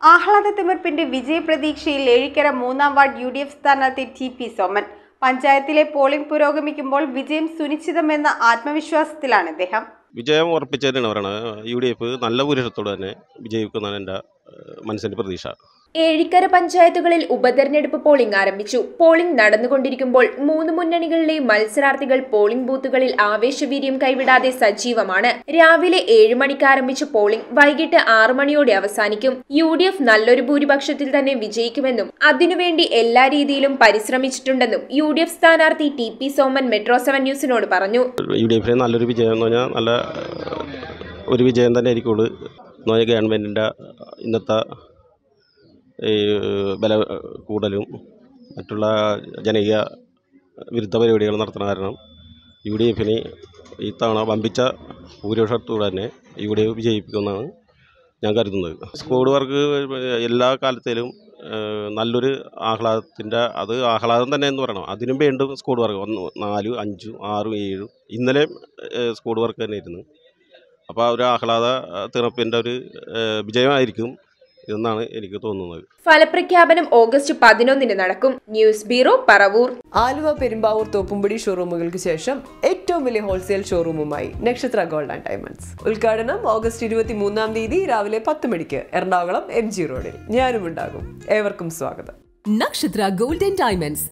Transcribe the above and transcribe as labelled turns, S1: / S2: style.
S1: ആഹ്ലാദ തിമിർപ്പിന്റെ വിജയപ്രതീക്ഷയിൽ ഏഴിക്കര മൂന്നാം വാർഡ് യു ഡി എഫ് സ്ഥാനാർത്ഥി ടി പി സോമൻ പഞ്ചായത്തിലെ പോളിംഗ് പുരോഗമിക്കുമ്പോൾ വിജയം സുനിശ്ചിതമെന്ന ആത്മവിശ്വാസത്തിലാണ് ഇദ്ദേഹം
S2: വിജയം ഉറപ്പിച്ചതിനാണ് പറയുന്നത് യു ഡി എഫ് നല്ല ഭൂരിപക്ഷത്തോടെ തന്നെ വിജയിക്കുന്നതാണ് എൻ്റെ ഏഹ്, മനസ്സിൻ്റെ പ്രതീക്ഷ
S3: ഏഴിക്കര പഞ്ചായത്തുകളിൽ ഉപതെരഞ്ഞെടുപ്പ് പോളിംഗ് ആരംഭിച്ചു പോളിംഗ് നടന്നുകൊണ്ടിരിക്കുമ്പോൾ മൂന്ന് മുന്നണികളിലെയും മത്സരാർത്ഥികൾ പോളിംഗ് ബൂത്തുകളിൽ ആവേശവീര്യം കൈവിടാതെ സജീവമാണ് രാവിലെ ഏഴ് മണിക്ക് ആരംഭിച്ച പോളിംഗ് വൈകിട്ട് ആറു മണിയോടെ അവസാനിക്കും യു ഡി എഫ് നല്ലൊരു ഭൂരിപക്ഷത്തിൽ തന്നെ വിജയിക്കുമെന്നും അതിനുവേണ്ടി എല്ലാ രീതിയിലും പരിശ്രമിച്ചിട്ടുണ്ടെന്നും യു ഡി എഫ് സ്ഥാനാർത്ഥി T P Soman metro seven ന്യൂസിനോട് പറഞ്ഞു
S2: യു ഡി എഫിലെ നല്ലൊരു വിജയം എന്ന് പറഞ്ഞാൽ നല്ല ഏഹ്, ഒരു വിജയം തന്നെ ആയിരിക്കുള്ളൂ എന്ന് പറഞ്ഞാൽ ഗവൺമെൻറ്റിൻ്റെ ഇന്നത്തെ ഈ വില കൂടലും മറ്റുള്ള ജനകീയ വിരുദ്ധ പരിപാടികൾ നടത്തുന്ന കാരണം യു ഡി എഫിന് ഈ തവണ വമ്പിച്ച ഭൂരിപക്ഷത്തോടെ തന്നെ യു ഡി എഫ് വിജയിപ്പിക്കുമെന്നാണ് ഞാൻ കരുതുന്നത് സ്ക്വാഡ് വർക്ക് എല്ലാ കാലത്തിലും ഏഹ്, നല്ലൊരു ആഹ്ലാദത്തിൻ്റെ അത് ആഹ്ലാദം തന്നെ എന്ന് പറയണം അതിനും വീണ്ടും സ്ക്വാഡ് വർക്ക് ഒന്ന് നാല് അഞ്ച് ആറ് ഏഴ് ഇന്നലെ സ്ക്വാഡ് വർക്ക് തന്നെ ഇരുന്നു അപ്പോൾ ആ ഒരു ആഹ്ലാദ തിറപ്പിൻ്റെ ഒരു ഏഹ്, വിജയമായിരിക്കും എന്നാണ് എനിക്ക് തോന്നുന്നത്
S3: ഫലപ്രഖ്യാപനം ഓഗസ്റ്റ് പതിനൊന്നിന് നടക്കും ന്യൂസ് ബ്യൂറോ പറവൂർ
S4: ആലുവ പെരുമ്പാവൂർ തോപ്പുംപടി ഷോറൂമുകൾക്ക് ശേഷം ഏറ്റവും വലിയ ഹോൾസെയിൽ ഷോറൂമുമായി നക്ഷത്ര ഗോൾഡ് ആൻഡ് ഡയമണ്ട്സ് ഉദ്ഘാടനം ഓഗസ്റ്റ് ഇരുപത്തി മൂന്നാം തീയതി രാവിലെ പത്ത് മണിക്ക് എറണാകുളം എം ജി റോഡിൽ ഞാനും ഉണ്ടാകും ഏവർക്കും സ്വാഗതം
S5: Nakshatra Gold and Diamonds,